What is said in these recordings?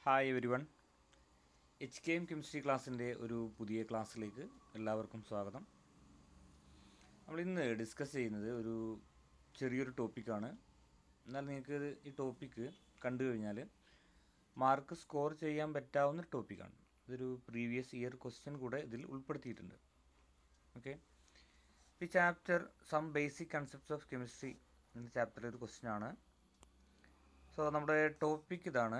hi everyone H K M chemistry ക്ലാസ്സിൻ്റെ ഒരു പുതിയ ക്ലാസ്സിലേക്ക് എല്ലാവർക്കും സ്വാഗതം നമ്മൾ ഇന്ന് ഡിസ്കസ് ചെയ്യുന്നത് ഒരു ചെറിയൊരു ടോപ്പിക്കാണ് എന്നാൽ നിങ്ങൾക്ക് ഇത് ഈ ടോപ്പിക്ക് കണ്ടു കഴിഞ്ഞാൽ മാർക്ക് സ്കോർ ചെയ്യാൻ പറ്റാവുന്ന ഒരു ടോപ്പിക്കാണ് ഇതൊരു പ്രീവിയസ് ഇയർ ക്വസ്റ്റ്യൻ കൂടെ ഇതിൽ ഉൾപ്പെടുത്തിയിട്ടുണ്ട് ഓക്കെ ഈ chapter some basic concepts of chemistry എന്ന ചാപ്റ്ററിൽ ഒരു ക്വസ്റ്റ്യൻ ആണ് സോ നമ്മുടെ ടോപ്പിക് ഇതാണ്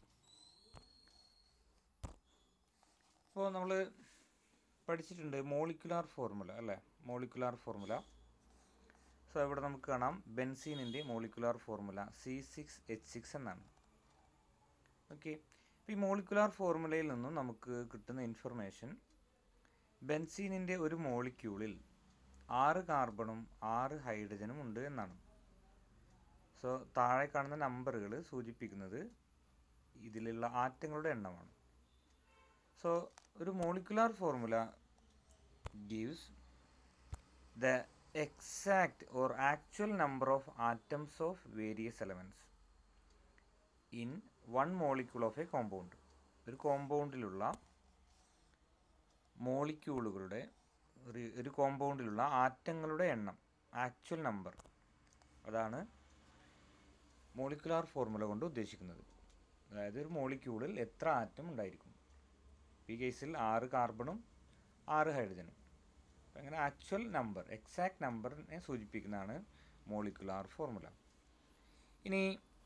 അപ്പോൾ നമ്മൾ പഠിച്ചിട്ടുണ്ട് മോളിക്കുലാർ ഫോർമുല അല്ലേ മോളിക്കുലാർ ഫോർമുല സോ ഇവിടെ നമുക്ക് കാണാം ബെൻസീനിൻ്റെ molecular formula C six H six എന്നാണ് ഓക്കെ അപ്പോൾ ഈ മോളിക്കുലാർ ഫോർമുലയിൽ നിന്നും നമുക്ക് കിട്ടുന്ന ഇൻഫർമേഷൻ ബെൻസീനിൻ്റെ ഒരു മോളിക്യൂളിൽ ആറ് കാർബണും ആറ് ഹൈഡ്രജനും ഉണ്ട് എന്നാണ് സോ താഴെ കാണുന്ന നമ്പറുകൾ സൂചിപ്പിക്കുന്നത് ഇതിലുള്ള ആറ്റങ്ങളുടെ എണ്ണമാണ് സോ ഒരു molecular formula gives the exact or actual number of atoms of various elements in one molecule of a compound ഒരു കോമ്പൗണ്ടിലുള്ള മോളിക്യൂളുകളുടെ ഒരു ഒരു കോമ്പൗണ്ടിലുള്ള ആറ്റങ്ങളുടെ എണ്ണം ആക്ച്വൽ നമ്പർ അതാണ് മോളിക്കുലാർ ഫോർമുല കൊണ്ട് ഉദ്ദേശിക്കുന്നത് അതായത് ഒരു മോളിക്യൂളിൽ എത്ര ആറ്റം ഉണ്ടായിരിക്കും ഈ കേസിൽ ആറ് കാർബണും ആറ് ഹൈഡ്രജനും അപ്പം അങ്ങനെ ആക്ച്വൽ നമ്പർ എക്സാക്ട് നമ്പറിനെ സൂചിപ്പിക്കുന്നതാണ് മോളിക്കുലാർ ഫോർമുല ഇനി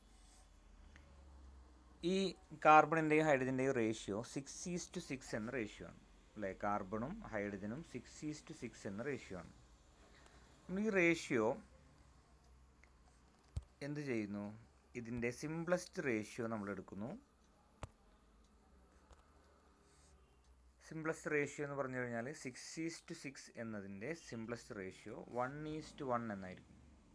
ഈ കാർബണിൻ്റെയും ഹൈഡ്രജൻ്റെയും ratio six is to six എന്ന റേഷ്യോ ആണ് അല്ലേ കാർബണും ഹൈഡ്രജനും സിക്സ് ഈസ് ടു സിക്സ് എന്ന റേഷ്യോ ആണ് നമ്മൾ ഈ റേഷ്യോ എന്ത് ചെയ്യുന്നു ഇതിൻ്റെ സിംപ്ലസ്റ്റ് റേഷ്യോ നമ്മൾ എടുക്കുന്നു സിംപ്ലസ്റ്റ് റേഷ്യോ എന്ന് പറഞ്ഞു കഴിഞ്ഞാൽ സിക്സ് ഈസ് ടു സിക്സ് എന്നതിൻ്റെ simplest ratio one is to one എന്നായിരിക്കും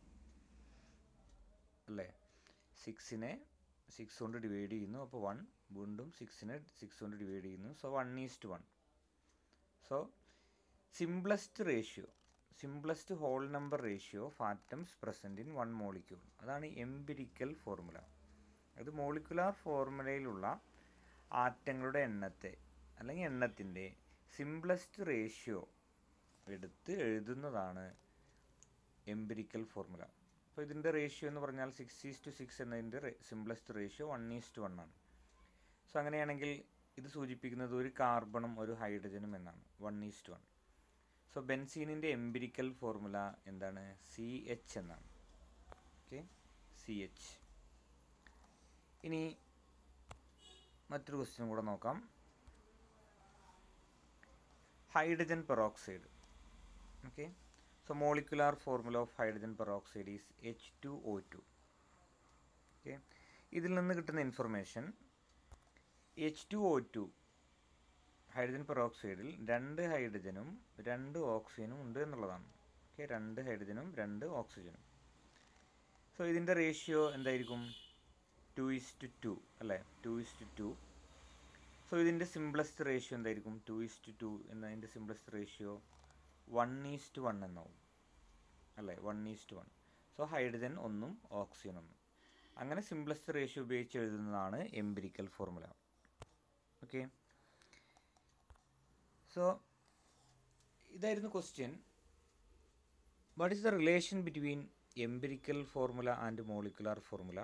അല്ലേ സിക്സിനെ സിക്സ് കൊണ്ട് ഡിവൈഡ് ചെയ്യുന്നു അപ്പോൾ വൺ വീണ്ടും സിക്സിനെ സിക്സ് കൊണ്ട് ഡിവൈഡ് ചെയ്യുന്നു so one is to one so simplest ratio simplest whole number ratio of atoms present in one molecule അതാണ് എംപിരിക്കൽ ഫോർമുല അത് മോളിക്കുലാർ ഫോർമുലയിലുള്ള ആറ്റങ്ങളുടെ എണ്ണത്തെ അല്ലെങ്കിൽ എണ്ണത്തിൻ്റെ സിംപ്ലസ്റ്റ് റേഷ്യോ എടുത്ത് എഴുതുന്നതാണ് എംപിരിക്കൽ ഫോർമുല അപ്പോൾ ഇതിൻ്റെ റേഷ്യോ എന്ന് പറഞ്ഞാൽ സിക്സ് ഈസ് ടു സിക്സ് എന്നതിൻ്റെ simplest ratio one is to one ആണ് സോ അങ്ങനെയാണെങ്കിൽ ഇത് സൂചിപ്പിക്കുന്നത് ഒരു കാർബണും ഒരു ഹൈഡ്രജനും എന്നാണ് one is to one so ബെൻസീനിൻ്റെ എംപിരിക്കൽ ഫോർമുല എന്താണ് സി എച്ച് എന്നാണ് ഓക്കെ സി എച്ച് ഇനി മറ്റൊരു ക്വസ്റ്റ്യൻ കൂടെ നോക്കാം hydrogen peroxide okay so molecular formula of hydrogen peroxide is H two O two okay ഇതിൽ നിന്ന് കിട്ടുന്ന information H two O two hydrogen പെറോക്സൈഡിൽ രണ്ട് ഹൈഡ്രജനും രണ്ട് ഓക്സിജനും ഉണ്ട് എന്നുള്ളതാണ് ഓക്കെ രണ്ട് ഹൈഡ്രജനും രണ്ട് ഓക്സിജനും സോ ഇതിൻ്റെ റേഷ്യോ എന്തായിരിക്കും ടു ഇസ് ടു ടു അല്ലേ two is to two so ഇതിൻ്റെ സിംപ്ലസ്റ്റ് റേഷ്യോ എന്തായിരിക്കും ടു ഇസ് ടു ടു എന്നതിൻ്റെ simplest ratio one is to one എന്നാവും അല്ലേ one is to one so hydrogen ഒന്നും ഓക്സിജൻ ഒന്നും അങ്ങനെ സിംപ്ലസ്റ്റ് റേഷ്യോ ഉപയോഗിച്ച് എഴുതുന്നതാണ് എംപിരിക്കൽ ഫോർമുല ഓക്കെ സോ ഇതായിരുന്നു question what is the relation between empirical formula and molecular formula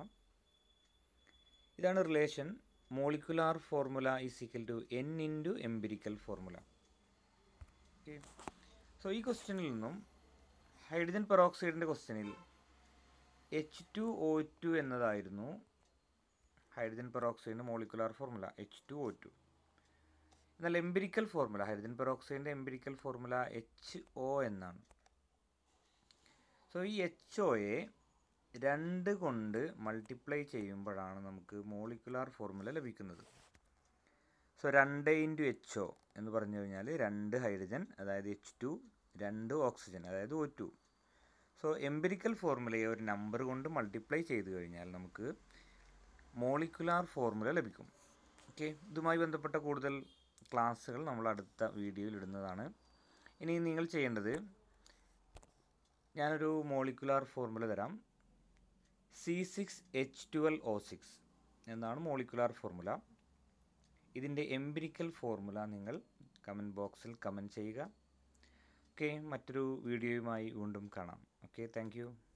ഇതാണ് relation molecular formula is equal to n into empirical formula okay so ഈ ക്വസ്റ്റ്യനിൽ നിന്നും ഹൈഡ്രജൻ പെറോക്സൈഡിൻ്റെ ക്വസ്റ്റ്യനിൽ എച്ച് ടു ഒ ടു എന്നതായിരുന്നു hydrogen പെറോക്സൈഡിൻ്റെ molecular formula H two O two എന്നാൽ empirical formula hydrogen പെറോക്സൈഡിൻ്റെ എംപിരിക്കൽ ഫോർമുല എച്ച് ഒ എന്നാണ് സോ ഈ എച്ച് ഒയെ രണ്ട് കൊണ്ട് മൾട്ടിപ്ലൈ ചെയ്യുമ്പോഴാണ് നമുക്ക് മോളിക്കുലാർ ഫോർമുല ലഭിക്കുന്നത് സോ രണ്ട് ഇൻറ്റു എച്ച് ഒ എന്ന് പറഞ്ഞു കഴിഞ്ഞാൽ രണ്ട് ഹൈഡ്രജൻ അതായത് എച്ച് ടു രണ്ട് ഓക്സിജൻ അതായത് ഒ ടു സോ എംപിരിക്കൽ ഫോർമുലയെ ഒരു നമ്പർ കൊണ്ട് മൾട്ടിപ്ലൈ ചെയ്ത് കഴിഞ്ഞാൽ നമുക്ക് മോളിക്കുലാർ ഫോർമുല ലഭിക്കും ഓക്കെ ഇതുമായി ബന്ധപ്പെട്ട കൂടുതൽ ക്ലാസ്സുകൾ നമ്മൾ അടുത്ത വീഡിയോയിൽ ഇടുന്നതാണ് ഇനി നിങ്ങൾ ചെയ്യേണ്ടത് ഞാനൊരു മോളിക്കുലാർ ഫോർമുല തരാം C six H twelve O six എന്നാണ് മോളിക്കുലാർ ഫോർമുല ഇതിൻ്റെ എംപിരിക്കൽ ഫോർമുല നിങ്ങൾ കമൻറ്റ് ബോക്സിൽ കമൻറ്റ് ചെയ്യുക ഓക്കെ മറ്റൊരു വീഡിയോയുമായി വീണ്ടും കാണാം ഓക്കെ താങ്ക്